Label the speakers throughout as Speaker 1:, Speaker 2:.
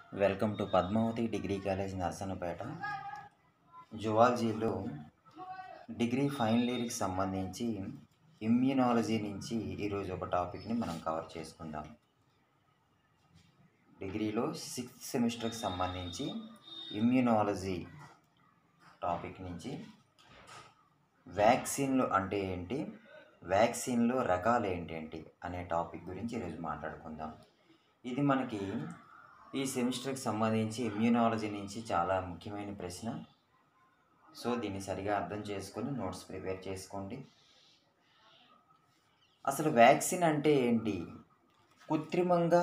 Speaker 1: Welcome to Padmavathi degree college Narasannapeta జువాలజీలో degree final ఇయర్కి సంబంధించి ఇమ్యూనాలజీ నుంచి ఈరోజు ఒక టాపిక్ని మనం కవర్ చేసుకుందాం డిగ్రీలో సిక్స్త్ సెమిస్టర్కి సంబంధించి ఇమ్యూనాలజీ టాపిక్ నుంచి వ్యాక్సిన్లు అంటే ఏంటి వ్యాక్సిన్లు రకాలు ఏంటేంటి అనే టాపిక్ గురించి ఈరోజు మాట్లాడుకుందాం ఇది మనకి ఈ సెమిస్టర్కి సంబంధించి ఇమ్యూనాలజీ నుంచి చాలా ముఖ్యమైన ప్రశ్న సో దీన్ని సరిగా అర్థం చేసుకొని నోట్స్ ప్రిపేర్ చేసుకోండి అసలు వ్యాక్సిన్ అంటే ఏంటి కృత్రిమంగా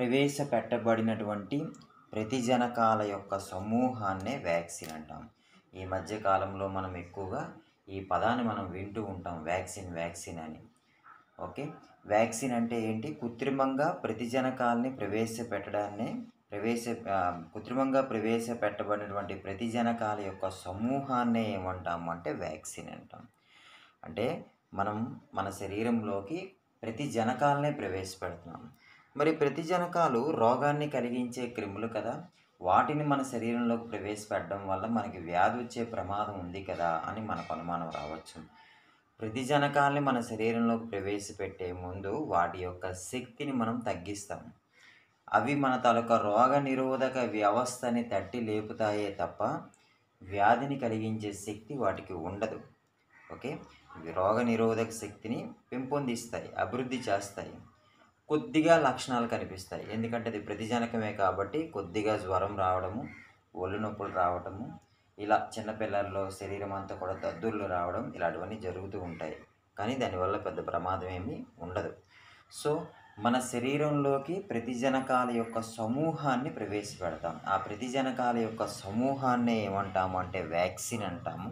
Speaker 1: ప్రవేశపెట్టబడినటువంటి ప్రతిజనకాల యొక్క సమూహాన్నే వ్యాక్సిన్ అంటాం ఈ మధ్య కాలంలో మనం ఎక్కువగా ఈ పదాన్ని మనం వింటూ ఉంటాం వ్యాక్సిన్ వ్యాక్సిన్ అని ఓకే వ్యాక్సిన్ అంటే ఏంటి కృత్రిమంగా ప్రతిజనకాలని ప్రవేశపెట్టడాన్ని ప్రవేశ ఆ, కృత్రిమంగా ప్రవేశపెట్టబడినటువంటి ప్రతిజనకాల యొక్క సమూహాన్నే ఏమంటాము అంటే వ్యాక్సిన్ అంటాం అంటే మనం మన శరీరంలోకి ప్రతి జనకాలనే ప్రవేశపెడుతున్నాం మరి ప్రతి జనకాలు రోగాన్ని కలిగించే క్రిములు కదా వాటిని మన శరీరంలోకి ప్రవేశపెట్టడం వల్ల మనకి వ్యాధి వచ్చే ప్రమాదం ఉంది కదా అని మనకు అనుమానం రావచ్చు ప్రతి జనకాల్ని మన శరీరంలోకి ప్రవేశపెట్టే ముందు వాటి యొక్క శక్తిని మనం తగ్గిస్తాం అవి మన తాలూకా రోగ నిరోధక వ్యవస్థని తట్టి లేపుతాయే తప్ప వ్యాధిని కలిగించే శక్తి వాటికి ఉండదు ఓకే ఇవి రోగ నిరోధక శక్తిని పెంపొందిస్తాయి అభివృద్ధి చేస్తాయి కొద్దిగా లక్షణాలు కనిపిస్తాయి ఎందుకంటే అది ప్రతిజనకమే కాబట్టి కొద్దిగా జ్వరం రావడము ఒళ్ళు నొప్పులు రావడము ఇలా చిన్నపిల్లల్లో శరీరం అంతా కూడా దద్దుర్లు రావడం ఇలాంటివన్నీ జరుగుతూ ఉంటాయి కానీ దానివల్ల పెద్ద ప్రమాదం ఏమీ ఉండదు సో మన శరీరంలోకి ప్రతిజనకాల యొక్క సమూహాన్ని ప్రవేశపెడతాం ఆ ప్రతిజనకాల యొక్క సమూహాన్ని ఏమంటాము అంటే వ్యాక్సిన్ అంటాము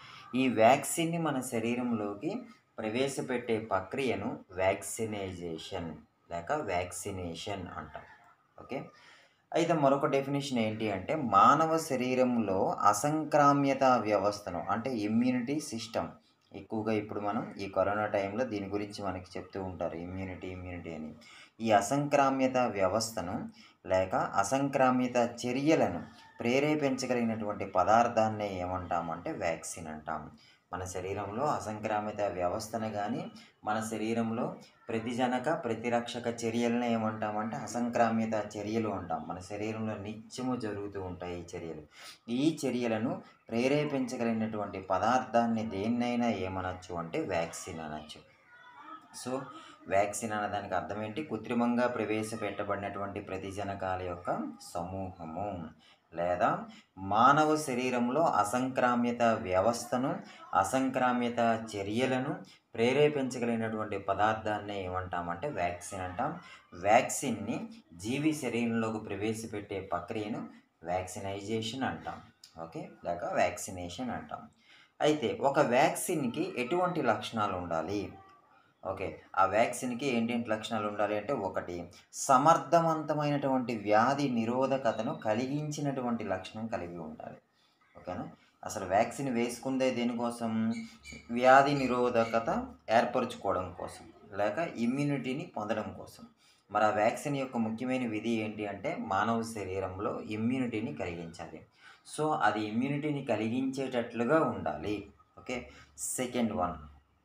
Speaker 1: ఈ వ్యాక్సిన్ని మన శరీరంలోకి ప్రవేశపెట్టే ప్రక్రియను వ్యాక్సినైజేషన్ లేక వ్యాక్సినేషన్ అంటాం ఓకే అయితే మరొక డెఫినేషన్ ఏంటి అంటే మానవ శరీరంలో అసంక్రామ్యత వ్యవస్థను అంటే ఇమ్యూనిటీ సిస్టమ్ ఎక్కువగా ఇప్పుడు మనం ఈ కరోనా టైంలో దీని గురించి మనకి చెప్తూ ఉంటారు ఇమ్యూనిటీ ఇమ్యూనిటీ అని ఈ అసంక్రామ్యత వ్యవస్థను లేక అసంక్రామ్యత చర్యలను ప్రేరేపించగలిగినటువంటి పదార్థాన్నే ఏమంటామంటే వ్యాక్సిన్ అంటాం మన శరీరంలో అసంక్రామిత వ్యవస్థను కానీ మన శరీరంలో ప్రతిజనక ప్రతిరక్షక చర్యలను ఏమంటామంటే అసంక్రామ్యత చర్యలు అంటాం మన శరీరంలో నిత్యము జరుగుతూ ఉంటాయి ఈ చర్యలు ఈ చర్యలను ప్రేరేపించగలిగినటువంటి పదార్థాన్ని దేన్నైనా ఏమనొచ్చు అంటే వ్యాక్సిన్ అనొచ్చు సో వ్యాక్సిన్ అన్నదానికి అర్థం ఏంటి కృత్రిమంగా ప్రవేశపెట్టబడినటువంటి ప్రతిజనకాల యొక్క సమూహము లేదా మానవ శరీరంలో అసంక్రామ్యత వ్యవస్థను అసంక్రామ్యత చర్యలను ప్రేరేపించగలిగినటువంటి పదార్థాన్ని ఏమంటామంటే వ్యాక్సిన్ అంటాం వ్యాక్సిన్ని జీవి శరీరంలోకి ప్రవేశపెట్టే ప్రక్రియను వ్యాక్సినైజేషన్ అంటాం ఓకే లేక వ్యాక్సినేషన్ అంటాం అయితే ఒక వ్యాక్సిన్కి ఎటువంటి లక్షణాలు ఉండాలి ఓకే ఆ వ్యాక్సిన్కి ఏంటేంటి లక్షణాలు ఉండాలి అంటే ఒకటి సమర్థవంతమైనటువంటి వ్యాధి నిరోధకతను కలిగించినటువంటి లక్షణం కలిగి ఉండాలి ఓకేనా అసలు వ్యాక్సిన్ వేసుకుందే దేనికోసం వ్యాధి నిరోధకత ఏర్పరచుకోవడం కోసం లేక ఇమ్యూనిటీని పొందడం కోసం మరి ఆ వ్యాక్సిన్ యొక్క ముఖ్యమైన విధి ఏంటి అంటే మానవ శరీరంలో ఇమ్యూనిటీని కలిగించాలి సో అది ఇమ్యూనిటీని కలిగించేటట్లుగా ఉండాలి ఓకే సెకండ్ వన్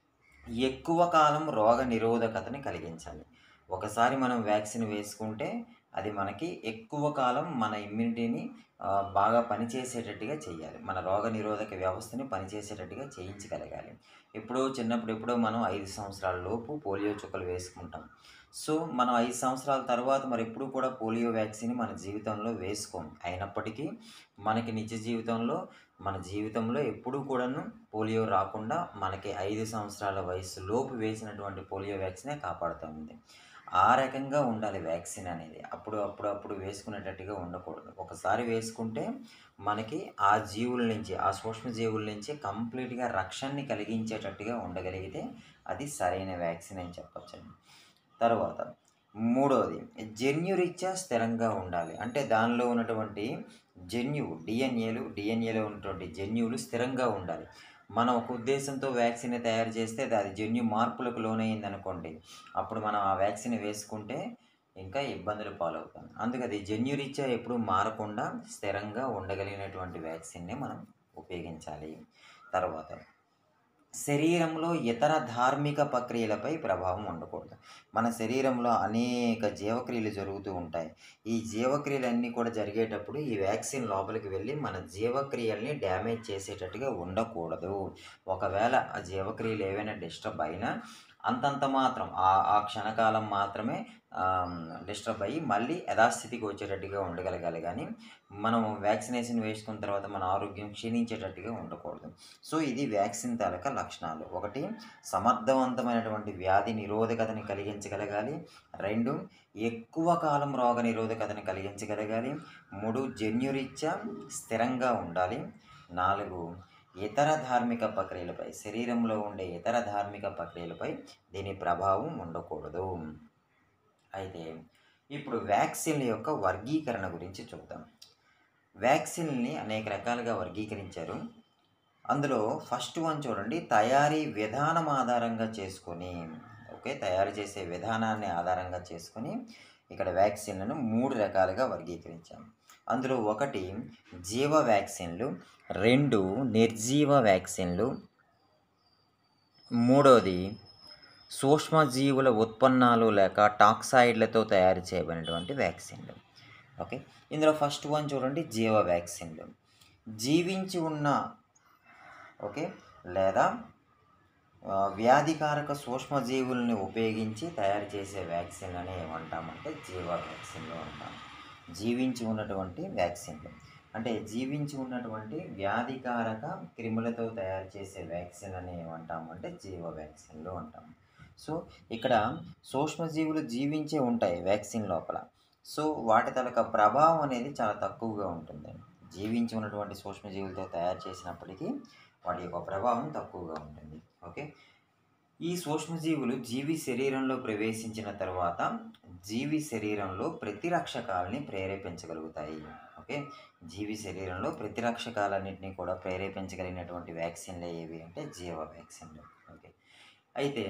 Speaker 1: ఎక్కువ కాలం రోగ నిరోధకతని కలిగించాలి ఒకసారి మనం వ్యాక్సిన్ వేసుకుంటే అది మనకి ఎక్కువ కాలం మన ఇమ్యూనిటీని ఆ, బాగా పనిచేసేటట్టుగా చేయాలి మన రోగ నిరోధక వ్యవస్థని పనిచేసేటట్టుగా చేయించగలగాలి ఎప్పుడో చిన్నప్పుడు ఎప్పుడో మనం ఐదు సంవత్సరాల లోపు పోలియో చుక్కలు వేసుకుంటాం సో మనం ఐదు సంవత్సరాల తర్వాత మరి ఎప్పుడు కూడా పోలియో వ్యాక్సిన్ మన జీవితంలో వేసుకోం అయినప్పటికీ మనకి నిత్య జీవితంలో మన జీవితంలో ఎప్పుడూ కూడాను పోలియో రాకుండా మనకి ఐదు సంవత్సరాల వయసు లోపు వేసినటువంటి పోలియో వ్యాక్సినే కాపాడుతూ ఉంది ఆ రకంగా ఉండాలి వ్యాక్సిన్ అనేది అప్పుడు అప్పుడు అప్పుడు వేసుకునేటట్టుగా ఉండకూడదు ఒకసారి వేసుకుంటే మనకి ఆ జీవుల నుంచి ఆ సూక్ష్మజీవుల నుంచి కంప్లీట్గా రక్షణని కలిగించేటట్టుగా ఉండగలిగితే అది సరైన వ్యాక్సిన్ అని చెప్పొచ్చండి తర్వాత మూడవది జన్యురీత్యా స్థిరంగా ఉండాలి అంటే దానిలో ఉన్నటువంటి జన్యువు డిఎన్ఏలు డిఎన్ఏలో ఉన్నటువంటి జన్యువులు స్థిరంగా ఉండాలి మనం ఒక ఉద్దేశంతో వ్యాక్సిన్ తయారు చేస్తే అది జన్యు మార్పులకు లోనైంది అనుకోండి అప్పుడు మనం ఆ వ్యాక్సిన్ వేసుకుంటే ఇంకా ఇబ్బందులు పాలవుతాం అందుకది జన్యురీత్యా ఎప్పుడు మారకుండా స్థిరంగా ఉండగలిగినటువంటి వ్యాక్సిన్ని మనం ఉపయోగించాలి తర్వాత శరీరంలో ఇతర ధార్మిక ప్రక్రియలపై ప్రభావం ఉండకూడదు మన శరీరంలో అనేక జీవక్రియలు జరుగుతూ ఉంటాయి ఈ జీవక్రియలన్నీ కూడా జరిగేటప్పుడు ఈ వ్యాక్సిన్ లోపలికి వెళ్ళి మన జీవక్రియల్ని డ్యామేజ్ చేసేటట్టుగా ఉండకూడదు ఒకవేళ ఆ జీవక్రియలు ఏవైనా డిస్టర్బ్ అయినా అంతంత మాత్రం ఆ ఆ క్షణకాలం మాత్రమే డిస్టర్బ్ అయ్యి మళ్ళీ యథాస్థితికి వచ్చేటట్టుగా ఉండగలగాలి కానీ మనం వ్యాక్సినేషన్ వేసుకున్న తర్వాత మన ఆరోగ్యం క్షీణించేటట్టుగా ఉండకూడదు సో ఇది వ్యాక్సిన్ తాలూకా లక్షణాలు ఒకటి సమర్థవంతమైనటువంటి వ్యాధి నిరోధకతని కలిగించగలగాలి రెండు ఎక్కువ కాలం రోగ నిరోధకతని కలిగించగలగాలి మూడు జన్యురీత్యా స్థిరంగా ఉండాలి నాలుగు ఇతర ధార్మిక ప్రక్రియలపై శరీరంలో ఉండే ఇతర ధార్మిక ప్రక్రియలపై దీని ప్రభావం ఉండకూడదు అయితే ఇప్పుడు వ్యాక్సిన్ల యొక్క వర్గీకరణ గురించి చూద్దాం వ్యాక్సిన్ని అనేక రకాలుగా వర్గీకరించారు అందులో ఫస్ట్ వన్ చూడండి తయారీ విధానం ఆధారంగా చేసుకొని ఓకే తయారు చేసే విధానాన్ని ఆధారంగా చేసుకొని ఇక్కడ వ్యాక్సిన్లను మూడు రకాలుగా వర్గీకరించాం అందులో ఒకటి జీవ వ్యాక్సిన్లు రెండు నిర్జీవ వ్యాక్సిన్లు మూడోది సూక్ష్మజీవుల ఉత్పన్నాలు లేక టాక్సాయిడ్లతో తయారు చేయబడినటువంటి వ్యాక్సిన్లు ఓకే ఇందులో ఫస్ట్ వన్ చూడండి జీవ వ్యాక్సిన్లు జీవించి ఉన్న ఓకే లేదా ఆ, వ్యాధికారక సూక్ష్మజీవుల్ని ఉపయోగించి తయారు చేసే వ్యాక్సిన్లని ఏమంటామంటే జీవ వ్యాక్సిన్లు అంటాం జీవించి ఉన్నటువంటి వ్యాక్సిన్లు అంటే జీవించి ఉన్నటువంటి వ్యాధికారక క్రిములతో తయారు చేసే వ్యాక్సిన్ అని ఏమంటామంటే జీవ వ్యాక్సిన్లు అంటాం సో ఇక్కడ సూక్ష్మజీవులు జీవించే ఉంటాయి వ్యాక్సిన్ లోపల సో వాటి తలక ప్రభావం అనేది చాలా తక్కువగా ఉంటుంది జీవించి ఉన్నటువంటి సూక్ష్మజీవులతో తయారు చేసినప్పటికీ వాటి యొక్క ప్రభావం తక్కువగా ఉంటుంది ఓకే ఈ సూక్ష్మజీవులు జీవి శరీరంలో ప్రవేశించిన తర్వాత జీవి శరీరంలో ప్రతిరక్షకాలని ప్రేరేపించగలుగుతాయి ఓకే జీవి శరీరంలో ప్రతిరక్షకాలన్నింటినీ కూడా ప్రేరేపించగలిగినటువంటి వ్యాక్సిన్లు ఏవి అంటే జీవ వ్యాక్సిన్లు ఓకే అయితే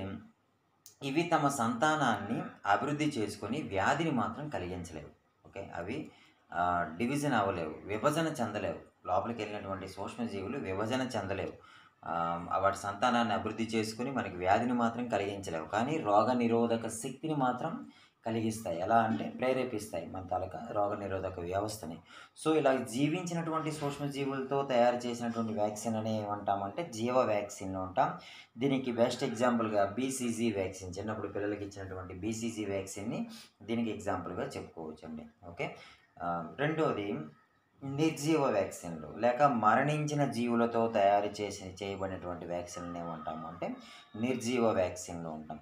Speaker 1: ఇవి తమ సంతానాన్ని అభివృద్ధి చేసుకొని వ్యాధిని మాత్రం కలిగించలేవు ఓకే అవి ఆ, డివిజన్ అవ్వలేవు విభజన చెందలేవు లోపలికి వెళ్ళినటువంటి సూక్ష్మజీవులు విభజన చెందలేవు ఆ, వాటి సంతానాన్ని అభివృద్ధి చేసుకుని మనకి వ్యాధిని మాత్రం కలిగించలేవు కానీ రోగ నిరోధక శక్తిని మాత్రం కలిగిస్తాయి ఎలా అంటే ప్రేరేపిస్తాయి మన తాలూకా రోగ నిరోధక వ్యవస్థని సో ఇలా జీవించినటువంటి సూక్ష్మజీవులతో తయారు చేసినటువంటి వ్యాక్సిన్ అని ఏమంటామంటే జీవ వ్యాక్సిన్ అంటాం దీనికి బెస్ట్ ఎగ్జాంపుల్గా బీసీజీ వ్యాక్సిన్ చిన్నప్పుడు పిల్లలకి ఇచ్చినటువంటి బీసీజీ వ్యాక్సిన్ని దీనికి ఎగ్జాంపుల్గా చెప్పుకోవచ్చు అండి ఓకే ఆ, రెండోది నిర్జీవ వ్యాక్సిన్లు లేక మరణించిన జీవులతో తయారు చేసి చేయబడినటువంటి వ్యాక్సిన్లు ఏమంటాము అంటే నిర్జీవ వ్యాక్సిన్లు ఉంటాం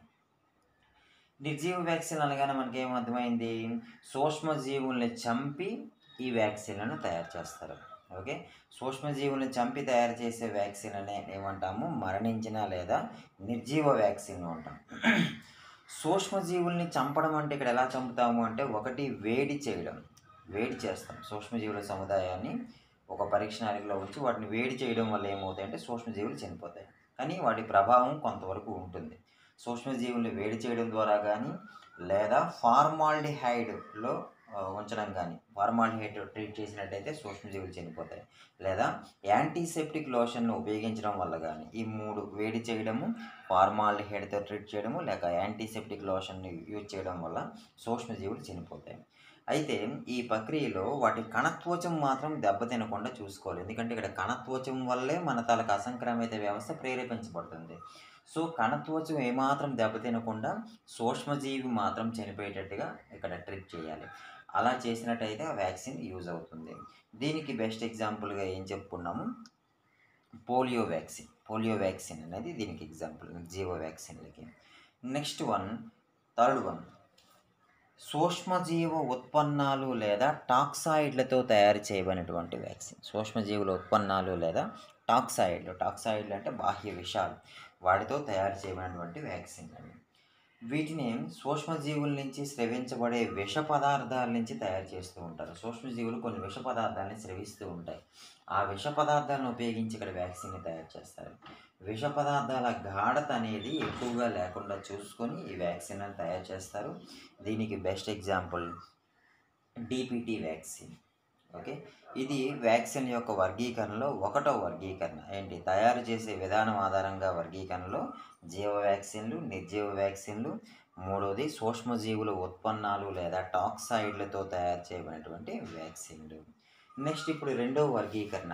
Speaker 1: నిర్జీవ వ్యాక్సిన్ అనగానే మనకి ఏమర్థమైంది సూక్ష్మజీవుల్ని చంపి ఈ వ్యాక్సిన్లను తయారు చేస్తారు ఓకే సూక్ష్మజీవుల్ని చంపి తయారు చేసే వ్యాక్సిన్ అనే ఏమంటాము మరణించిన లేదా నిర్జీవ వ్యాక్సిన్ అంటాం సూక్ష్మజీవుల్ని చంపడం అంటే ఇక్కడ ఎలా చంపుతాము అంటే ఒకటి వేడి చేయడం వేడి చేస్తాం సూక్ష్మజీవుల సముదాయాన్ని ఒక పరీక్షణాలికలో ఉంచి వాటిని వేడి చేయడం వల్ల ఏమవుతాయంటే సూక్ష్మజీవులు చనిపోతాయి కానీ వాటి ప్రభావం కొంతవరకు ఉంటుంది సూక్ష్మజీవుల్ని వేడి చేయడం ద్వారా కానీ లేదా ఫార్మాల్డిహైడ్లో ఆ, ఉంచడం కానీ ఫార్మాల్డిహైడ్ ట్రీట్ చేసినట్టయితే సూక్ష్మజీవులు చనిపోతాయి లేదా యాంటీసెప్టిక్ లోషన్ను ఉపయోగించడం వల్ల కానీ ఈ మూడు వేడి చేయడము ఫార్మాల్డిహైడ్తో ట్రీట్ చేయడము లేక యాంటీసెప్టిక్ లోషన్ని యూజ్ చేయడం వల్ల సూక్ష్మజీవులు చనిపోతాయి అయితే ఈ ప్రక్రియలో వాటి కణత్వచం మాత్రం దెబ్బతినకుండా చూసుకోవాలి ఎందుకంటే ఇక్కడ కణత్వచం వల్లే మన తలకు అసంక్రమిత వ్యవస్థ ప్రేరేపించబడుతుంది సో కణత్వచం ఏమాత్రం దెబ్బతినకుండా సూక్ష్మజీవి మాత్రం చనిపోయేటట్టుగా ఇక్కడ ట్రీట్ చేయాలి అలా చేసినట్టయితే ఆ వ్యాక్సిన్ యూజ్ అవుతుంది దీనికి బెస్ట్ ఎగ్జాంపుల్గా ఏం చెప్పుకున్నాము పోలియో వ్యాక్సిన్ పోలియో వ్యాక్సిన్ అనేది దీనికి ఎగ్జాంపుల్ జీవ వ్యాక్సిన్లకి నెక్స్ట్ వన్ థర్డ్ వన్ సూక్ష్మజీవ ఉత్పన్నాలు లేదా టాక్సాయిడ్లతో తయారు చేయబడినటువంటి వ్యాక్సిన్ సూక్ష్మజీవుల ఉత్పన్నాలు లేదా టాక్సాయిడ్లు టాక్సాయిడ్లు అంటే బాహ్య విషాలు వాటితో తయారు చేయబడినటువంటి వ్యాక్సిన్ అండి వీటిని సూక్ష్మజీవుల నుంచి స్రవించబడే విష పదార్థాల నుంచి తయారు చేస్తూ ఉంటారు సూక్ష్మజీవులు కొన్ని విష పదార్థాలని స్రవిస్తూ ఉంటాయి ఆ విష పదార్థాలను ఉపయోగించి ఇక్కడ వ్యాక్సిన్ని తయారు చేస్తారు విష పదార్థాల గాఢత అనేది ఎక్కువగా లేకుండా చూసుకొని ఈ వ్యాక్సిన్ తయారు చేస్తారు దీనికి best example DPT vaccine okay ఇది వ్యాక్సిన్ యొక్క వర్గీకరణలో ఒకటో వర్గీకరణ ఏంటి తయారు చేసే విధానం ఆధారంగా వర్గీకరణలో జీవ వ్యాక్సిన్లు నిర్జీవ వ్యాక్సిన్లు మూడవది సూక్ష్మజీవుల ఉత్పన్నాలు లేదా టాక్సైడ్లతో తయారు చేయబడినటువంటి వ్యాక్సిన్లు నెక్స్ట్ ఇప్పుడు రెండవ వర్గీకరణ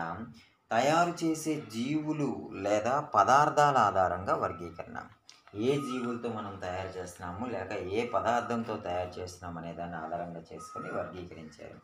Speaker 1: తయారు చేసే జీవులు లేదా పదార్థాల ఆధారంగా వర్గీకరణ ఏ జీవులతో మనం తయారు చేస్తున్నాము లేక ఏ పదార్థంతో తయారు చేస్తున్నాం అనే దాన్ని ఆధారంగా చేసుకొని వర్గీకరించారు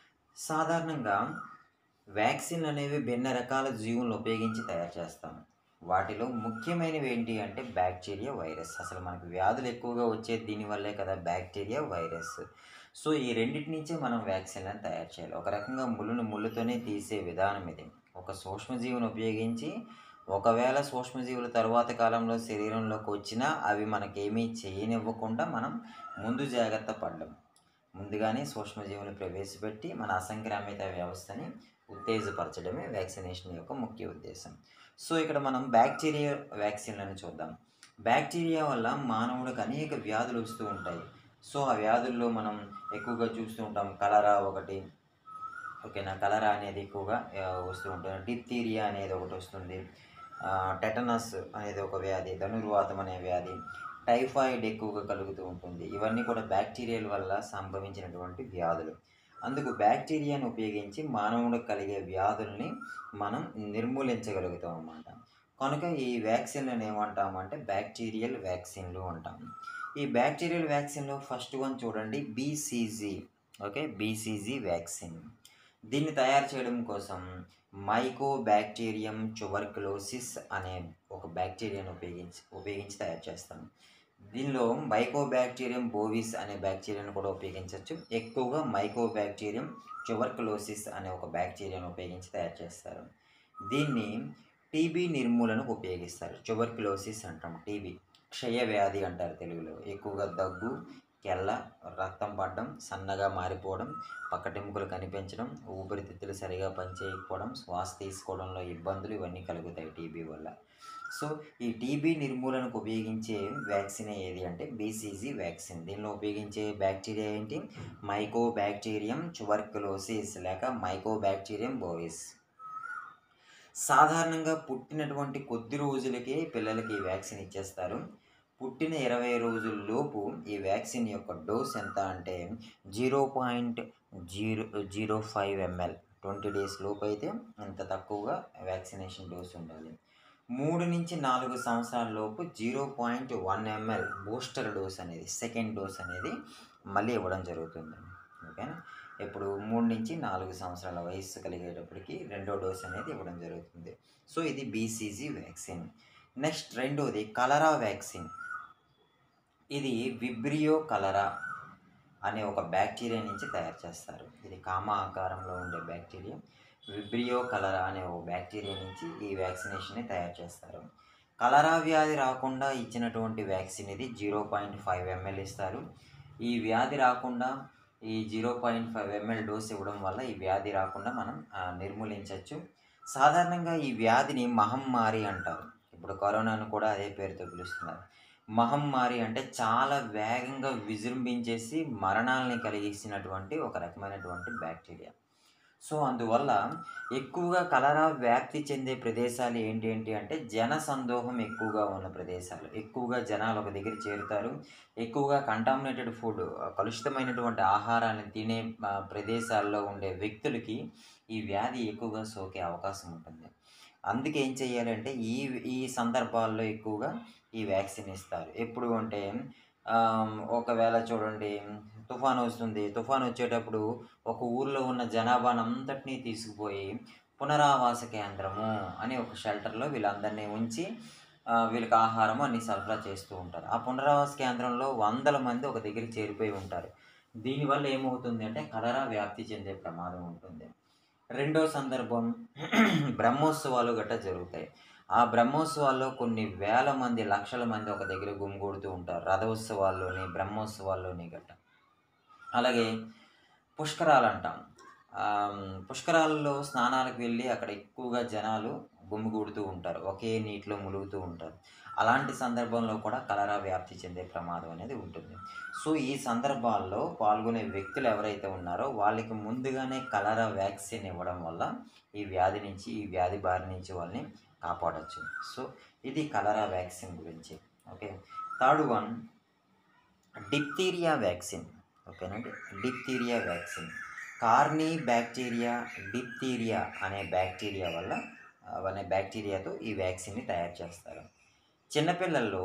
Speaker 1: సాధారణంగా వ్యాక్సిన్ అనేవి భిన్న రకాల జీవులను ఉపయోగించి తయారు చేస్తాం వాటిలో ముఖ్యమైనవి ఏంటి అంటే బ్యాక్టీరియా వైరస్ అసలు మనకు వ్యాధులు ఎక్కువగా వచ్చేది దీనివల్లే కదా బ్యాక్టీరియా వైరస్ సో ఈ రెండింటి నుంచే మనం వ్యాక్సిన్లను తయారు చేయాలి ఒక రకంగా ముళ్ళును ముళ్ళుతోనే తీసే విధానం ఇది ఒక సూక్ష్మజీవిని ఉపయోగించి ఒకవేళ సూక్ష్మజీవులు తరువాత కాలంలో శరీరంలోకి వచ్చినా అవి మనకేమీ చేయనివ్వకుండా మనం ముందు జాగ్రత్త పడ్డం ముందుగానే సూక్ష్మజీవులు ప్రవేశపెట్టి మన అసంక్రామిత వ్యవస్థని ఉత్తేజపరచడమే వ్యాక్సినేషన్ యొక్క ముఖ్య ఉద్దేశం సో ఇక్కడ మనం బ్యాక్టీరియా వ్యాక్సిన్లను చూద్దాం బ్యాక్టీరియా వల్ల మానవుడికి అనేక వ్యాధులు వస్తూ ఉంటాయి సో ఆ వ్యాధుల్లో మనం ఎక్కువగా చూస్తూ ఉంటాం కలరా ఒకటి ఓకేనా కలరా అనేది ఎక్కువగా ఆ, వస్తూ ఉంటుంది డిప్తీరియా అనేది ఒకటి వస్తుంది ఆ, టెటనస్ అనేది ఒక వ్యాధి ధనుర్వాతం అనే వ్యాధి టైఫాయిడ్ ఎక్కువగా కలుగుతూ ఉంటుంది ఇవన్నీ కూడా బ్యాక్టీరియాల వల్ల సంభవించినటువంటి వ్యాధులు అందుకు బ్యాక్టీరియాను ఉపయోగించి మానవుడికి కలిగే వ్యాధుల్ని మనం నిర్మూలించగలుగుతాం అన్నమాట కనుక ఈ వ్యాక్సిన్లను ఏమంటామంటే బ్యాక్టీరియల్ వ్యాక్సిన్లు అంటాం ఈ బ్యాక్టీరియల్ వ్యాక్సిన్లో ఫస్ట్ వన్ చూడండి బీసీజీ ఓకే బీసీజీ వ్యాక్సిన్ దీన్ని తయారు చేయడం కోసం మైకో బ్యాక్టీరియం ట్యూబర్కులోసిస్ అనే ఒక బ్యాక్టీరియాను ఉపయోగించి ఉపయోగించి తయారు చేస్తాం దీనిలో మైకో బ్యాక్టీరియం బోవిస్ అనే బ్యాక్టీరియాను కూడా ఉపయోగించవచ్చు ఎక్కువగా మైకో బ్యాక్టీరియం ట్యూబర్కులోసిస్ అనే ఒక బ్యాక్టీరియాను ఉపయోగించి తయారు చేస్తారు దీన్ని టీబీ నిర్మూలనకు ఉపయోగిస్తారు ట్యూబర్కులోసిస్ అంటాం టీబీ క్షయవ్యాధి అంటారు తెలుగులో ఎక్కువగా దగ్గు కెల్ల రక్తం పడడం సన్నగా మారిపోవడం పక్కటెముకలు కనిపించడం ఊపిరితిత్తులు సరిగా పనిచేయకపోవడం శ్వాస తీసుకోవడంలో ఇబ్బందులు ఇవన్నీ కలుగుతాయి టీబీ వల్ల సో ఈ టీబీ నిర్మూలనకు ఉపయోగించే వ్యాక్సిన్ ఏది అంటే బీసీజీ వ్యాక్సిన్ దీనిలో ఉపయోగించే బ్యాక్టీరియా ఏంటి మైకో బ్యాక్టీరియం ట్యూబర్కులోసిస్ లేక మైకో బ్యాక్టీరియం బోవిస్ సాధారణంగా పుట్టినటువంటి కొద్ది రోజులకే పిల్లలకి ఈ వ్యాక్సిన్ ఇచ్చేస్తారు పుట్టిన ఇరవై రోజుల్లోపు ఈ వ్యాక్సిన్ యొక్క డోస్ ఎంత అంటే zero point zero zero five ML twenty days లోపు అయితే అంత తక్కువగా వ్యాక్సినేషన్ డోస్ ఉండాలి మూడు నుంచి నాలుగు సంవత్సరాల లోపు zero point one ML booster dose అనేది సెకండ్ డోస్ అనేది మళ్ళీ ఇవ్వడం జరుగుతుంది ఓకేనా ఇప్పుడు మూడు నుంచి నాలుగు సంవత్సరాల వయస్సు కలిగేటప్పటికి రెండో డోస్ అనేది ఇవ్వడం జరుగుతుంది సో ఇది బీసీజీ వ్యాక్సిన్ నెక్స్ట్ రెండోది కలరా వ్యాక్సిన్ ఇది విబ్రియో కలరా అనే ఒక బ్యాక్టీరియా నుంచి తయారు చేస్తారు ఇది కామ ఆకారంలో ఉండే బ్యాక్టీరియా విబ్రియో కలరా అనే ఒక బ్యాక్టీరియా నుంచి ఈ వ్యాక్సినేషన్ని తయారు చేస్తారు కలరా వ్యాధి రాకుండా ఇచ్చినటువంటి వ్యాక్సిన్ ఇది జీరో పాయింట్ ఫైవ్ ఎంఎల్ ఇస్తారు ఈ వ్యాధి రాకుండా ఈ zero point five ML dose ఇవ్వడం వల్ల ఈ వ్యాధి రాకుండా మనం ఆ, నిర్మూలించవచ్చు సాధారణంగా ఈ వ్యాధిని మహమ్మారి అంటారు ఇప్పుడు కరోనాను కూడా అదే పేరుతో పిలుస్తున్నారు మహమ్మారి అంటే చాలా వేగంగా విజృంభించేసి మరణాలని కలిగిస్తున్నటువంటి ఒక రకమైనటువంటి బ్యాక్టీరియా సో అందువల్ల ఎక్కువగా కలరా వ్యాప్తి చెందే ప్రదేశాలు ఏంటి ఏంటి అంటే జన సందోహం ఎక్కువగా ఉన్న ప్రదేశాలు ఎక్కువగా జనాలు ఒక దగ్గర చేరుతారు ఎక్కువగా కంటామినేటెడ్ ఫుడ్ కలుషితమైనటువంటి ఆహారాన్ని తినే ఆ, ప్రదేశాల్లో ఉండే వ్యక్తులకి ఈ వ్యాధి ఎక్కువగా సోకే అవకాశం ఉంటుంది అందుకే ఏం చేయాలంటే ఈ ఈ సందర్భాల్లో ఎక్కువగా ఈ వ్యాక్సిన్ ఇస్తారు ఎప్పుడు అంటే ఆమ్, ఒకవేళ చూడండి తుఫాన్ వస్తుంది తుఫాన్ వచ్చేటప్పుడు ఒక ఊర్లో ఉన్న జనాభాను అంతటినీ తీసుకుపోయి పునరావాస కేంద్రము అని ఒక షెల్టర్లో వీళ్ళందరినీ ఉంచి ఆ, వీళ్ళకి ఆహారం అన్ని సరఫరా చేస్తూ ఉంటారు ఆ పునరావాస కేంద్రంలో వందల మంది ఒక దగ్గర చేరిపోయి ఉంటారు దీనివల్ల ఏమవుతుంది అంటే కలరా వ్యాప్తి చెందే ప్రమాదం ఉంటుంది రెండో సందర్భం బ్రహ్మోత్సవాలు గట్రా జరుగుతాయి ఆ బ్రహ్మోత్సవాల్లో కొన్ని వేల మంది లక్షల మంది ఒక దగ్గర గుమిగూడుతూ ఉంటారు రథోత్సవాల్లోని బ్రహ్మోత్సవాల్లోని గట్ట అలాగే పుష్కరాలు అంటాం ఆమ్, పుష్కరాల్లో స్నానాలకు వెళ్ళి అక్కడ ఎక్కువగా జనాలు గుమిగూడుతూ ఉంటారు ఒకే నీటిలో ములుగుతూ ఉంటారు అలాంటి సందర్భంలో కూడా కలరా వ్యాప్తి చెందే ప్రమాదం అనేది ఉంటుంది సో ఈ సందర్భాల్లో పాల్గొనే వ్యక్తులు ఎవరైతే ఉన్నారో వాళ్ళకి ముందుగానే కలరా వ్యాక్సిన్ ఇవ్వడం వల్ల ఈ వ్యాధి నుంచి ఈ వ్యాధి బారి నుంచి వాళ్ళని కాపాడచ్చు సో ఇది కలరా వ్యాక్సిన్ గురించి okay third one diphtheria vaccine ఓకేనండి diphtheria vaccine corynebacterium diphtheria అనే బ్యాక్టీరియా వల్ల అనే బ్యాక్టీరియాతో ఈ వ్యాక్సిన్ని తయారు చేస్తారు చిన్నపిల్లల్లో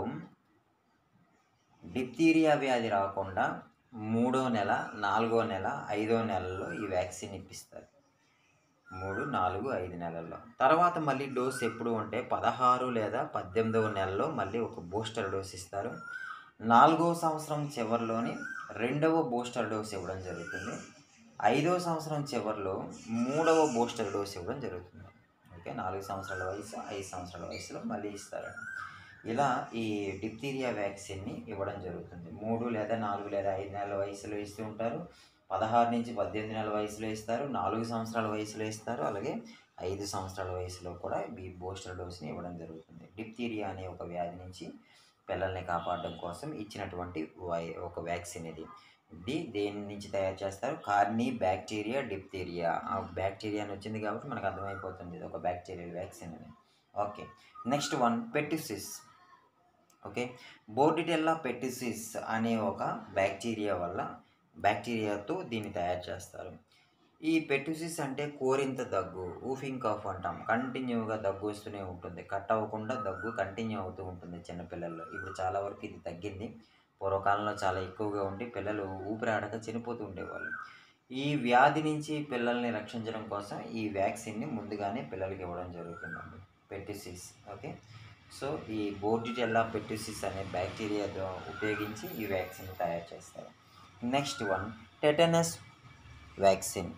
Speaker 1: డిప్తీరియా వ్యాధి రాకుండా మూడో నెల నాలుగో నెల ఐదో నెలలో ఈ వ్యాక్సిన్ ఇప్పిస్తారు మూడు నాలుగు ఐదు నెలల్లో తర్వాత మళ్ళీ డోస్ ఎప్పుడు అంటే పదహారు లేదా పద్దెనిమిదవ నెలలో మళ్ళీ ఒక బూస్టర్ డోస్ ఇస్తారు నాలుగో సంవత్సరం చివరిలోని రెండవ బూస్టర్ డోస్ ఇవ్వడం జరుగుతుంది ఐదో సంవత్సరం చివరిలో మూడవ బూస్టర్ డోస్ ఇవ్వడం జరుగుతుంది ఓకే నాలుగు సంవత్సరాల వయసు ఐదు సంవత్సరాల వయసులో మళ్ళీ ఇస్తారు ఇలా ఈ డిప్తీరియా వ్యాక్సిన్ని ఇవ్వడం జరుగుతుంది మూడు లేదా నాలుగు లేదా ఐదు నెలల వయసులో ఇస్తూ ఉంటారు పదహారు నుంచి పద్దెనిమిది నెలల వయసులో ఇస్తారు నాలుగు సంవత్సరాల వయసులో ఇస్తారు అలాగే ఐదు సంవత్సరాల వయసులో కూడా ఈ బూస్టర్ డోస్ని ఇవ్వడం జరుగుతుంది డిప్తీరియా అనే ఒక వ్యాధి నుంచి పిల్లల్ని కాపాడడం కోసం ఇచ్చినటువంటి వై ఒక వ్యాక్సిన్ ఇది ఇది దేని నుంచి తయారు చేస్తారు కార్నీ బ్యాక్టీరియా డిప్తీరియా ఆ బ్యాక్టీరియా అని వచ్చింది కాబట్టి మనకు అర్థమైపోతుంది ఇది ఒక బ్యాక్టీరియల్ వ్యాక్సిన్ అని okay next one pertussis okay Bordetella pertussis అనే ఒక బ్యాక్టీరియా వల్ల బ్యాక్టీరియాతో దీన్ని తయారు చేస్తారు ఈ పెటుసిస్ అంటే కోరింత దగ్గు ఊఫింగ్ కాఫ్ అంటాం కంటిన్యూగా దగ్గు వస్తూనే ఉంటుంది కట్ అవ్వకుండా దగ్గు కంటిన్యూ అవుతూ ఉంటుంది చిన్నపిల్లల్లో ఇప్పుడు చాలా వరకు ఇది తగ్గింది పూర్వకాలంలో చాలా ఎక్కువగా ఉండి పిల్లలు ఊపిరాడక చనిపోతూ ఉండేవాళ్ళు ఈ వ్యాధి నుంచి పిల్లల్ని రక్షించడం కోసం ఈ వ్యాక్సిన్ని ముందుగానే పిల్లలకి ఇవ్వడం జరుగుతుందండి పెటిసిస్ ఓకే సో ఈ బోర్డిటెల్లా పెటిసిస్ అనే బ్యాక్టీరియాతో ఉపయోగించి ఈ వ్యాక్సిన్ తయారు చేస్తారు నెక్స్ట్ వన్ టెటనస్ వ్యాక్సిన్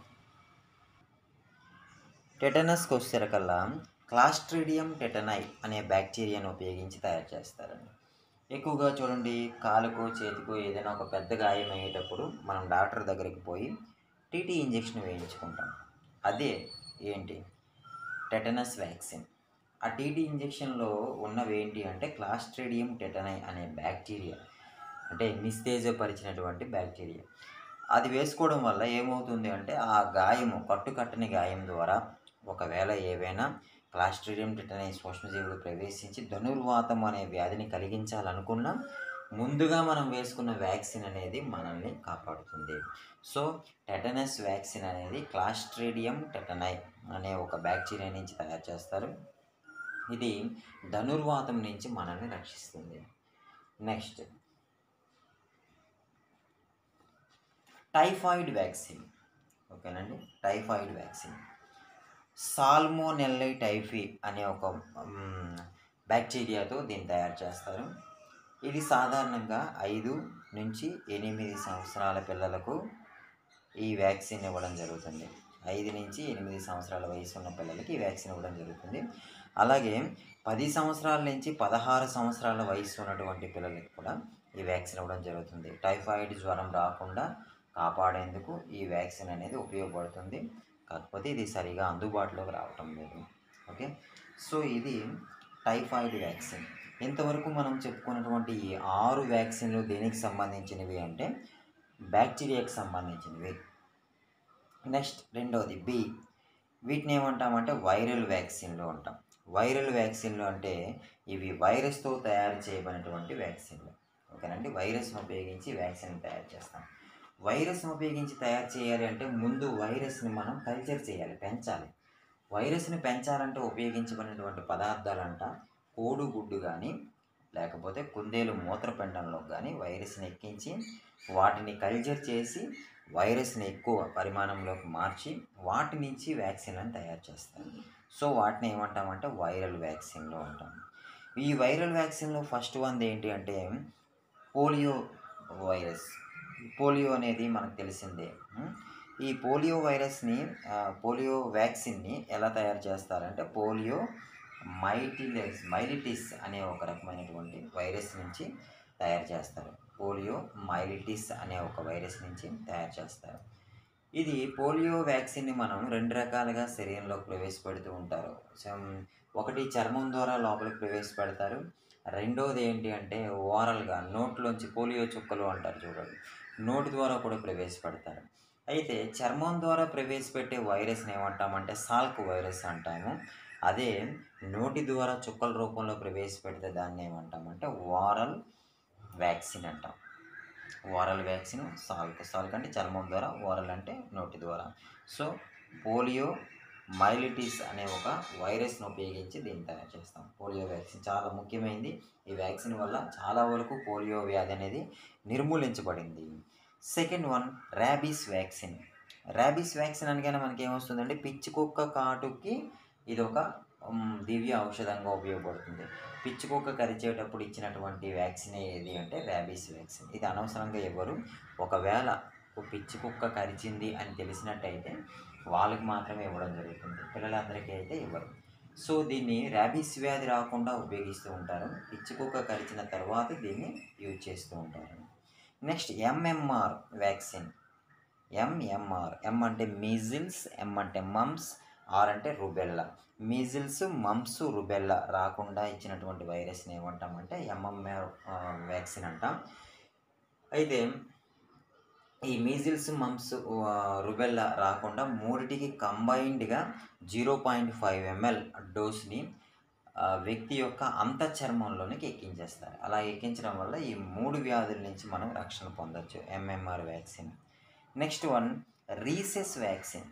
Speaker 1: టెటనస్కి వచ్చేసరికల్లా క్లాస్ట్రిడియం టెటనై అనే బ్యాక్టీరియాను ఉపయోగించి తయారు చేస్తారండి ఎక్కువగా చూడండి కాలుకు చేతికు ఏదైనా ఒక పెద్ద గాయం అయ్యేటప్పుడు మనం డాక్టర్ దగ్గరికి పోయి టీటీ ఇంజెక్షన్ వేయించుకుంటాం అదే ఏంటి టెటనస్ వ్యాక్సిన్ ఆ టీటీ ఇంజెక్షన్లో ఉన్నవి ఏంటి అంటే క్లాస్ట్రిడియం టెటనై అనే బ్యాక్టీరియా అంటే నిస్తేజపరిచినటువంటి బ్యాక్టీరియా అది వేసుకోవడం వల్ల ఏమవుతుంది అంటే ఆ గాయము కట్టుకట్టని గాయం ద్వారా ఒకవేళ ఏవైనా క్లాస్ట్రిడియం టెటనై సూక్ష్మజీవులు ప్రవేశించి ధనుర్వాతం అనే వ్యాధిని కలిగించాలనుకున్నా ముందుగా మనం వేసుకున్న వ్యాక్సిన్ అనేది మనల్ని కాపాడుతుంది సో టెటనస్ వ్యాక్సిన్ అనేది క్లాస్ట్రిడియం టెటనై అనే ఒక బ్యాక్టీరియా నుంచి తయారు చేస్తారు ఇది ధనుర్వాతం నుంచి మనల్ని రక్షిస్తుంది నెక్స్ట్ టైఫాయిడ్ వ్యాక్సిన్ ఓకేనండి టైఫాయిడ్ వ్యాక్సిన్ సాల్మోనెల్లై టైఫీ అనే ఒక మ్, బ్యాక్టీరియాతో దీన్ని తయారు చేస్తారు ఇది సాధారణంగా ఐదు నుంచి ఎనిమిది సంవత్సరాల పిల్లలకు ఈ వ్యాక్సిన్ ఇవ్వడం జరుగుతుంది ఐదు నుంచి ఎనిమిది సంవత్సరాల వయసు ఉన్న పిల్లలకి ఈ వ్యాక్సిన్ ఇవ్వడం జరుగుతుంది అలాగే పది సంవత్సరాల నుంచి పదహారు సంవత్సరాల వయసు ఉన్నటువంటి పిల్లలకి కూడా ఈ వ్యాక్సిన్ ఇవ్వడం జరుగుతుంది టైఫాయిడ్ జ్వరం రాకుండా కాపాడేందుకు ఈ వ్యాక్సిన్ అనేది ఉపయోగపడుతుంది కాకపోతే ఇది సరిగా అందుబాటులోకి రావటం లేదు ఓకే సో ఇది టైఫాయిడ్ వ్యాక్సిన్ ఇంతవరకు మనం చెప్పుకున్నటువంటి ఈ ఆరు వ్యాక్సిన్లు దేనికి సంబంధించినవి అంటే బ్యాక్టీరియాకి సంబంధించినవి నెక్స్ట్ రెండవది బి వీటిని ఏమంటామంటే వైరల్ వ్యాక్సిన్లు అంటాం వైరల్ వ్యాక్సిన్లు అంటే ఇవి వైరస్తో తయారు చేయబడినటువంటి వ్యాక్సిన్లు ఓకేనండి వైరస్ను ఉపయోగించి వ్యాక్సిన్ తయారు చేస్తాం వైరస్ను ఉపయోగించి తయారు చేయాలి అంటే ముందు వైరస్ని మనం కల్చర్ చేయాలి పెంచాలి వైరస్ని పెంచాలంటే ఉపయోగించబడినటువంటి పదార్థాలంట కోడుగుడ్డు కానీ లేకపోతే కుందేలు మూత్రపిండంలో కానీ వైరస్ని ఎక్కించి వాటిని కల్చర్ చేసి వైరస్ని ఎక్కువ పరిమాణంలోకి మార్చి వాటి నుంచి వ్యాక్సిన్లను తయారు చేస్తారు సో వాటిని ఏమంటామంటే వైరల్ వ్యాక్సిన్లు అంటాం ఈ వైరల్ వ్యాక్సిన్లో ఫస్ట్ వన్ ఏంటి అంటే పోలియో వైరస్ పోలియో అనేది మనకు తెలిసిందే ఉం? ఈ పోలియో వైరస్ని ఆ, పోలియో వ్యాక్సిన్ని ఎలా తయారు చేస్తారంటే పోలియో మైటిలెస్ మైలిటిస్ అనే ఒక రకమైనటువంటి వైరస్ నుంచి తయారు చేస్తారు పోలియో మైలిటిస్ అనే ఒక వైరస్ నుంచి తయారు చేస్తారు ఇది పోలియో వ్యాక్సిన్ని మనం రెండు రకాలుగా శరీరంలోకి ప్రవేశపెడుతూ ఉంటారు సమ్- ఒకటి చర్మం ద్వారా లోపలికి ప్రవేశపెడతారు రెండోది ఏంటి అంటే ఓరల్గా నోట్లోంచి పోలియో చుక్కలు అంటారు చూడండి నోటి ద్వారా కూడా ప్రవేశపెడతారు అయితే చర్మం ద్వారా ప్రవేశపెట్టే వైరస్ని ఏమంటామంటే సాల్క్ వైరస్ అంటాము అదే నోటి ద్వారా చుక్కల రూపంలో ప్రవేశపెడితే దాన్ని ఏమంటామంటే వారల్ వ్యాక్సిన్ అంటాం వారల్ వ్యాక్సిన్ సాల్క్ సాల్క్ అంటే చర్మం ద్వారా వారల్ అంటే నోటి ద్వారా సో పోలియో మైలిటిస్ అనే ఒక వైరస్ను ఉపయోగించి దీన్ని తయారు చేస్తాం పోలియో వ్యాక్సిన్ చాలా ముఖ్యమైనది ఈ వ్యాక్సిన్ వల్ల చాలా వరకు పోలియో వ్యాధి అనేది నిర్మూలించబడింది second one rabies vaccine rabies vaccine అనగానే మనకి ఏమొస్తుందంటే పిచ్చి కుక్క కాటుకి ఇది ఒక ఉమ్, దివ్య ఔషధంగా ఉపయోగపడుతుంది పిచ్చి కుక్క కరిచేటప్పుడు ఇచ్చినటువంటి వ్యాక్సిన్ ఏది అంటే ర్యాబీస్ వ్యాక్సిన్ ఇది అనవసరంగా ఇవ్వరు ఒకవేళ ఓ పిచ్చి కుక్క కరిచింది అని తెలిసినట్టయితే వాళ్ళకి మాత్రమే ఇవ్వడం జరుగుతుంది పిల్లలందరికీ అయితే ఇవ్వరు సో దీన్ని ర్యాబీస్ వ్యాధి రాకుండా ఉపయోగిస్తూ ఉంటారు పిచ్చి కుక్క కరిచిన తర్వాత దీన్ని యూజ్ చేస్తూ ఉంటారు next MMR vaccine MMR M అంటే మీజిల్స్ ఎం అంటే మమ్స్ ఆర్ అంటే రుబెల్లా మీజిల్స్ మమ్స్ రుబెల్లా రాకుండా ఇచ్చినటువంటి వైరస్ని ఏమంటామంటే ఎంఎంఆర్ వ్యాక్సిన్ అంటాం అయితే ఈ మీజిల్స్ మమ్స్ రుబెల్లా రాకుండా మూడిటికి కంబైన్డ్గా జీరో పాయింట్ ఫైవ్ ఎంఎల్ డోస్ని ఆ, వ్యక్తి యొక్క అంత చర్మంలోనికి ఎక్కించేస్తారు అలా ఎక్కించడం వల్ల ఈ మూడు వ్యాధుల నుంచి మనం రక్షణ పొందొచ్చు MMR vaccine next one rhesus vaccine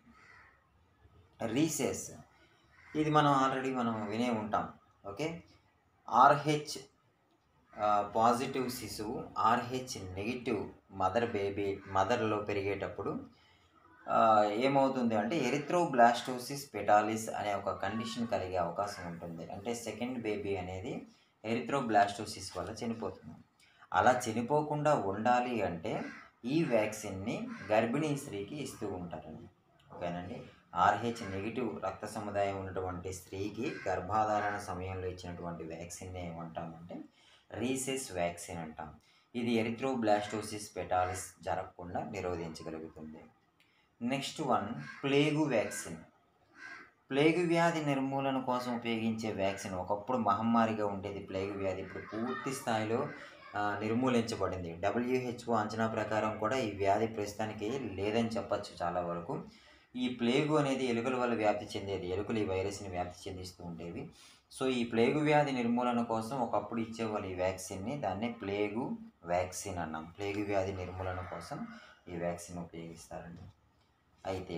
Speaker 1: rhesus ఇది మనం ఆల్రెడీ మనం వినే ఉంటాం ఓకే ఆర్హెచ్ పాజిటివ్ శిశువు ఆర్హెచ్ నెగిటివ్ మదర్ బేబీ మదర్లో పెరిగేటప్పుడు ఆ, ఏమవుతుంది అంటే ఎరిథ్రోబ్లాస్టోసిస్ పెటాలిస్ అనే ఒక కండిషన్ కలిగే అవకాశం ఉంటుంది అంటే సెకండ్ బేబీ అనేది ఎరిథ్రోబ్లాస్టోసిస్ వల్ల చనిపోతుంది అలా చనిపోకుండా ఉండాలి అంటే ఈ వ్యాక్సిన్ని గర్భిణీ స్త్రీకి ఇస్తూ ఉంటారండి ఓకేనండి ఆర్హెచ్ నెగిటివ్ రక్త సముదాయం ఉన్నటువంటి స్త్రీకి గర్భాధారణ సమయంలో ఇచ్చినటువంటి వ్యాక్సిన్ ఏమంటామంటే రీసెస్ వ్యాక్సిన్ అంటాం ఇది ఎరిథ్రోబ్లాస్టోసిస్ పెటాలిస్ జరగకుండా నిరోధించగలుగుతుంది next one plague vaccine plague వ్యాధి నిర్మూలన కోసం ఉపయోగించే వ్యాక్సిన్ ఒకప్పుడు మహమ్మారిగా ఉండేది ప్లేగు వ్యాధి ఇప్పుడు పూర్తి స్థాయిలో ఆ, నిర్మూలించబడింది డబ్ల్యూహెచ్ఓ అంచనా ప్రకారం కూడా ఈ వ్యాధి ప్రస్తుతానికి లేదని చెప్పచ్చు చాలా వరకు ఈ ప్లేగు అనేది ఎలుకల వల్ల వ్యాప్తి చెందేది ఎలుకలు ఈ వైరస్ని వ్యాప్తి చెందిస్తూ ఉండేవి సో ఈ ప్లేగు వ్యాధి నిర్మూలన కోసం ఒకప్పుడు ఇచ్చేవాళ్ళు ఈ వ్యాక్సిన్ని దాన్నే ప్లేగు వ్యాక్సిన్ అన్నాం ప్లేగు వ్యాధి నిర్మూలన కోసం ఈ వ్యాక్సిన్ ఉపయోగిస్తారండి అయితే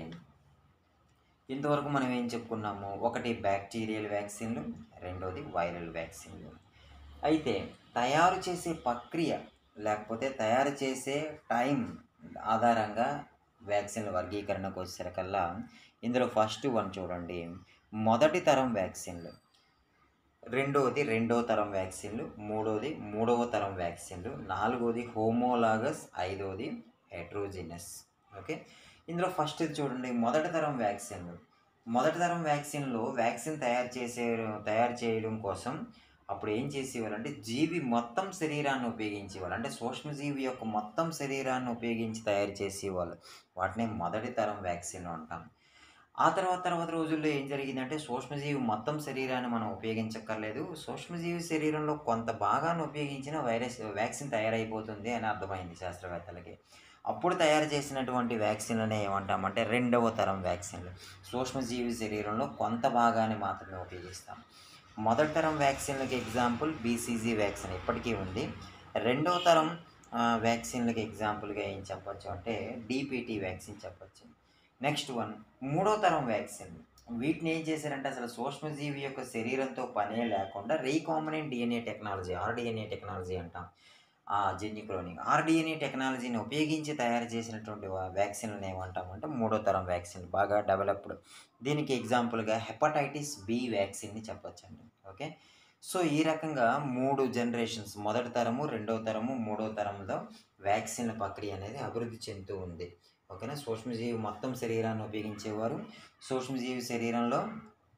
Speaker 1: ఇంతవరకు మనం ఏం చెప్పుకున్నాము ఒకటి బ్యాక్టీరియల్ వ్యాక్సిన్లు రెండోది వైరల్ వ్యాక్సిన్లు అయితే తయారు చేసే ప్రక్రియ లేకపోతే తయారు చేసే టైం ఆధారంగా వ్యాక్సిన్ల వర్గీకరణకు వచ్చేసరికల్లా ఇందులో ఫస్ట్ వన్ చూడండి మొదటి తరం వ్యాక్సిన్లు రెండవది రెండవ తరం వ్యాక్సిన్లు మూడవది మూడవ తరం వ్యాక్సిన్లు నాలుగవది హోమోలాగస్ ఐదవది హెట్రోజినస్ ఓకే ఇందులో ఫస్ట్ చూడండి మొదటి తరం వ్యాక్సిన్లు మొదటి తరం వ్యాక్సిన్లో వ్యాక్సిన్ తయారు చేసే తయారు చేయడం కోసం అప్పుడు ఏం చేసేవాళ్ళంటే జీవి మొత్తం శరీరాన్ని ఉపయోగించేవాళ్ళు అంటే సూక్ష్మజీవి యొక్క మొత్తం శరీరాన్ని ఉపయోగించి తయారు చేసేవాళ్ళు వాటిని మొదటి తరం వ్యాక్సిన్ అంటాం ఆ తర్వాత తర్వాత రోజుల్లో ఏం జరిగిందంటే సూక్ష్మజీవి మొత్తం శరీరాన్ని మనం ఉపయోగించక్కర్లేదు సూక్ష్మజీవి శరీరంలో కొంత భాగాన్ని ఉపయోగించిన వైరస్ వ్యాక్సిన్ తయారైపోతుంది అని అర్థమైంది శాస్త్రవేత్తలకి అప్పుడు తయారు చేసినటువంటి వ్యాక్సిన్లనే ఏమంటామంటే రెండవ తరం వ్యాక్సిన్లు సూక్ష్మజీవి శరీరంలో కొంత భాగాన్ని మాత్రమే ఉపయోగిస్తాం మొదటి తరం వ్యాక్సిన్లకి ఎగ్జాంపుల్ బీసీజీ వ్యాక్సిన్ ఇప్పటికీ ఉంది రెండవ తరం ఆ, వ్యాక్సిన్లకి ఎగ్జాంపుల్గా ఏం చెప్పొచ్చు అంటే డిపిటి వ్యాక్సిన్ చెప్పొచ్చు నెక్స్ట్ వన్ మూడో తరం వ్యాక్సిన్ వీటిని ఏం చేశారంటే అసలు సూక్ష్మజీవి యొక్క శరీరంతో పనే లేకుండా recombinant DNA technology rDNA technology అంటాం ఆ జన్యు క్లోనింగ్ ఆర్డిఎన్ఏ టెక్నాలజీని ఉపయోగించి తయారు చేసినటువంటి వా- వ్యాక్సిన్లను ఏమంటామంటే మూడో తరం వ్యాక్సిన్ బాగా డెవలప్డ్ దీనికి ఎగ్జాంపుల్గా హెపటైటిస్ బి వ్యాక్సిన్ని చెప్పొచ్చండి ఓకే సో ఈ రకంగా మూడు జనరేషన్స్ మొదటి తరము రెండవ తరము మూడో తరంలో వ్యాక్సిన్ల ప్రక్రియ అనేది అభివృద్ధి చెందుతూ ఉంది ఓకేనా సూక్ష్మజీవి మొత్తం శరీరాన్ని ఉపయోగించేవారు సూక్ష్మజీవి శరీరంలో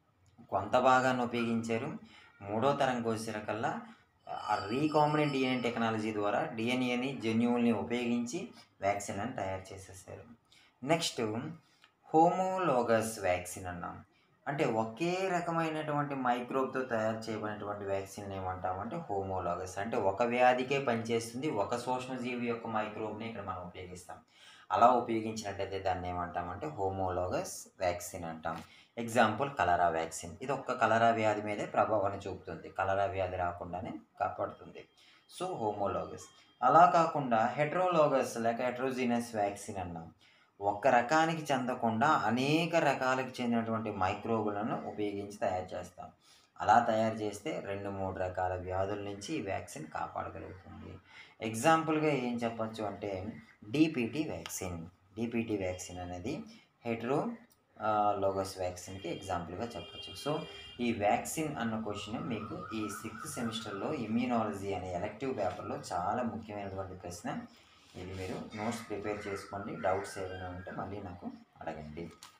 Speaker 1: కొంత భాగాన్ని ఉపయోగించారు మూడో తరంకి వచ్చేసరికల్లా ఆ రీకాంబినెంట్ డిఎన్ఏ టెక్నాలజీ ద్వారా డిఎన్ఏని జన్యువుల్ని ఉపయోగించి వ్యాక్సిన్లను తయారు చేసేసారు నెక్స్ట్ హోమోలోగస్ వ్యాక్సిన్ అన్నాం అంటే ఒకే రకమైనటువంటి మైక్రోబ్తో తయారు చేయబడినటువంటి వ్యాక్సిన్ ఏమంటామంటే హోమోలాగస్ అంటే ఒక వ్యాధికే పనిచేస్తుంది ఒక సూక్ష్మజీవి యొక్క మైక్రోబ్ని ఇక్కడ మనం ఉపయోగిస్తాం అలా ఉపయోగించినట్టయితే దాన్ని ఏమంటామంటే హోమోలోగస్ వ్యాక్సిన్ అంటాం ఎగ్జాంపుల్ కలరా వ్యాక్సిన్ ఇది ఒక్క కలరా వ్యాధి మీదే ప్రభావాన్ని చూపుతుంది కలరా వ్యాధి రాకుండానే కాపాడుతుంది సో హోమోలోగస్ అలా కాకుండా హెట్రోలోగస్ లేక హెట్రోజీనస్ వ్యాక్సిన్ అన్నాం ఒక్క రకానికి చెందకుండా అనేక రకాలకు చెందినటువంటి మైక్రోబులను ఉపయోగించి తయారు చేస్తాం అలా తయారు చేస్తే రెండు మూడు రకాల వ్యాధుల నుంచి ఈ వ్యాక్సిన్ కాపాడగలుగుతుంది ఎగ్జాంపుల్గా ఏం చెప్పొచ్చు అంటే డిపిటి వ్యాక్సిన్ డిపిటి వ్యాక్సిన్ అనేది హెట్రో లోగస్ వ్యాక్సిన్కి ఎగ్జాంపుల్గా చెప్పొచ్చు సో ఈ వ్యాక్సిన్ అన్న క్వశ్చన్ మీకు ఈ సిక్స్త్ సెమిస్టర్లో ఇమ్యూనాలజీ అనే ఎలక్టివ్ పేపర్లో చాలా ముఖ్యమైనటువంటి ప్రశ్న ఇది మీరు నోట్స్ ప్రిపేర్ చేసుకోండి డౌట్స్ ఏమైనా ఉంటే మళ్ళీ నాకు అడగండి